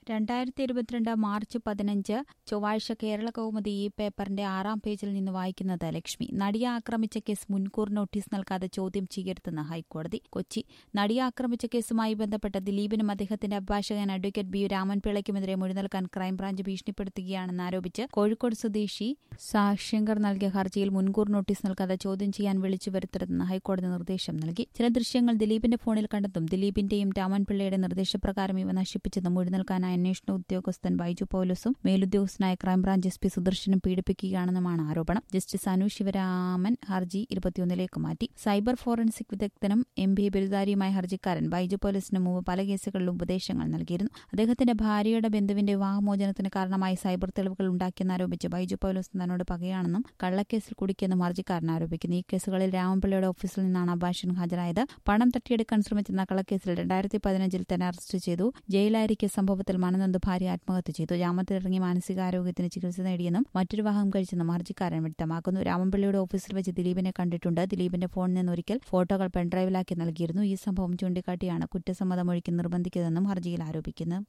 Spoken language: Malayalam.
രണ്ടായിരത്തി ഇരുപത്തിരണ്ട് മാർച്ച് പതിനഞ്ച് ചൊവ്വാഴ്ച കേരള കൗമുദി ഈ പേപ്പറിന്റെ ആറാം പേജിൽ നിന്ന് വായിക്കുന്നത് ലക്ഷ്മി നടിയെ ആക്രമിച്ച കേസ് മുൻകൂർ നോട്ടീസ് നൽകാതെ ചോദ്യം ചെയ്യരുതെന്ന് ഹൈക്കോടതി കൊച്ചി നടിയെ ആക്രമിച്ച കേസുമായി ബന്ധപ്പെട്ട് ദിലീപിനും അദ്ദേഹത്തിന്റെ അഭിഭാഷകൻ അഡ്വക്കേറ്റ് ബി രാമൻപിള്ളയ്ക്കുമെതിരെ മൊഴി നൽകാൻ ക്രൈംബ്രാഞ്ച് ഭീഷണിപ്പെടുത്തുകയാണെന്ന് ആരോപിച്ച് കോഴിക്കോട് സ്വദേശി സാഷ്യങ്കർ നൽകിയ ഹർജിയിൽ മുൻകൂർ നോട്ടീസ് നൽകാതെ ചോദ്യം ചെയ്യാൻ വിളിച്ചു വരുത്തരുതെന്ന് ഹൈക്കോടതി നിർദ്ദേശം നൽകി ചില ദൃശ്യങ്ങൾ ദിലീപിന്റെ ഫോണിൽ കണ്ടെത്തും ദിലീപിന്റെയും രാമൻപിള്ളയുടെ നിർദ്ദേശപ്രകാരം ഇവ നശിപ്പിച്ചത് മൊഴി നൽകാനായി അന്വേഷണ ഉദ്യോഗസ്ഥൻ ബൈജു പൌലോസും മേലുദ്യോഗസ്ഥനായ ക്രൈംബ്രാഞ്ച് എസ് പി സുദർശനും പീഡിപ്പിക്കുകയാണെന്നുമാണ് ആരോപണം ജസ്റ്റിസ് അനു ശിവരാമൻ ഹർജി ഇരുപത്തിയൊന്നിലേക്ക് മാറ്റി സൈബർ ഫോറൻസിക് വിദഗ്ധനും എം ബി ബിരുദാരിയുമായ ഹർജിക്കാരൻ ബൈജു പോലീസിന് മുമ്പ് പല കേസുകളിലും ഉപദേശങ്ങൾ നൽകിയിരുന്നു അദ്ദേഹത്തിന്റെ ഭാര്യയുടെ ബന്ധുവിന്റെ വിവാഹമോചനത്തിന് കാരണമായി സൈബർ തെളിവുകൾ ഉണ്ടാക്കിയെന്നാരോപിച്ച് ബൈജു പൌലോസ് തന്നോട് പകയാണെന്നും കള്ളക്കേസിൽ കുടുക്കിയെന്നും ഹർജിക്കാരൻ ആരോപിക്കുന്നു ഈ കേസുകളിൽ രാമപിള്ളയുടെ ഓഫീസിൽ നിന്നാണ് അഭാഷൻ ഹാജരായത് പണം തട്ടിയെടുക്കാൻ ശ്രമിച്ചെന്ന കള്ളക്കേസിൽ രണ്ടായിരത്തി പതിനഞ്ചിൽ തന്നെ അറസ്റ്റ് ചെയ്തു ജയിലായിരിക്കെ സംഭവത്തിൽ മനനൊന്ത് ഭാര്യ ആത്മഹത്യ ചെയ്തു ജാമത്തിലിറങ്ങി മാനസികാരോഗ്യത്തിന് ചികിത്സ നേടിയെന്നും മറ്റൊരു വിവാഹം കഴിച്ചെന്നും ഹർജിക്കാരൻ വ്യക്തമാക്കുന്നു രാമൻപിള്ളിയുടെ ഓഫീസിൽ വെച്ച് ദിലീപിനെ കണ്ടിട്ടുണ്ട് ദിലീപിന്റെ ഫോണിൽ നിന്ന് ഒരിക്കൽ ഫോട്ടോകൾ പെൺഡ്രൈവിലാക്കി നൽകിയിരുന്നു ഈ സംഭവം ചൂണ്ടിക്കാട്ടിയാണ് കുറ്റസമ്മതമൊഴിക്ക് നിർബന്ധിക്കുന്നതെന്നും ഹർജിയിൽ ആരോപിക്കുന്നു